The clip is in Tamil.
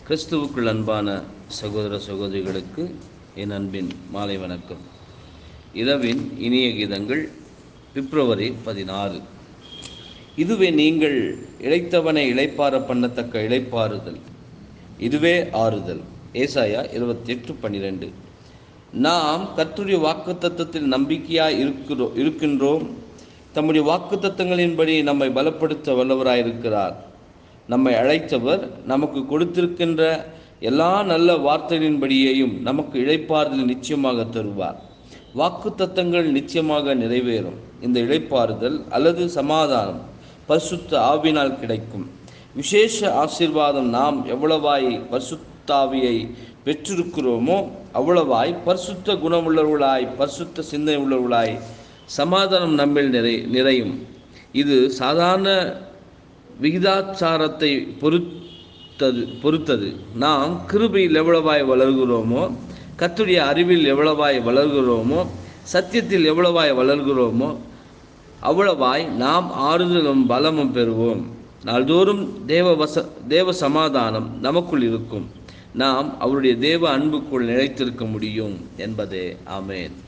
கிறிஸ்துவுக்குள் அன்பான சகோதர சகோதரிகளுக்கு என் அன்பின் மாலை வணக்கம் இரவின் இனிய கீதங்கள் பிப்ரவரி பதினாறு இதுவே நீங்கள் இழைத்தவனை இளைப்பார பண்ணத்தக்க இளைப்பாறுதல் இதுவே ஆறுதல் ஏசாயா இருபத்தி எட்டு பன்னிரெண்டு நாம் கர்த்தருடைய வாக்குத்தத்தத்தில் நம்பிக்கையாய் இருக்கிறோ இருக்கின்றோம் தம்முடைய வாக்குத்தத்தங்களின்படி நம்மை பலப்படுத்த வல்லவராயிருக்கிறார் நம்மை அழைத்தவர் நமக்கு கொடுத்திருக்கின்ற எல்லா நல்ல வார்த்தைகளின்படியையும் நமக்கு இழைப்பாறுதல் நிச்சயமாக தருவார் வாக்குத்தத்தங்கள் நிச்சயமாக நிறைவேறும் இந்த இழைப்பாறுதல் அல்லது சமாதானம் பரிசுத்த ஆவினால் கிடைக்கும் விசேஷ ஆசீர்வாதம் நாம் எவ்வளவாய் பரிசுத்தாவியை பெற்றிருக்கிறோமோ அவ்வளவாய் பரிசுத்த குணமுள்ளவர்களாய் பரிசுத்த சிந்தனை உள்ளவர்களாய் சமாதானம் நம்மில் நிறை நிறையும் இது சாதாரண விகிதாச்சாரத்தை பொறுத்தது பொறுத்தது நாம் கிருபையில் எவ்வளவாய் வளர்கிறோமோ கத்துடைய அறிவில் எவ்வளவாய் வளர்கிறோமோ சத்தியத்தில் எவ்வளவாய் வளர்கிறோமோ அவ்வளவாய் நாம் ஆறுதலும் பலமும் பெறுவோம் நாள்தோறும் தேவ வச தேவ சமாதானம் நமக்குள் இருக்கும் நாம் அவருடைய தேவ அன்புக்குள் நிலைத்திருக்க முடியும் என்பதே ஆமேன்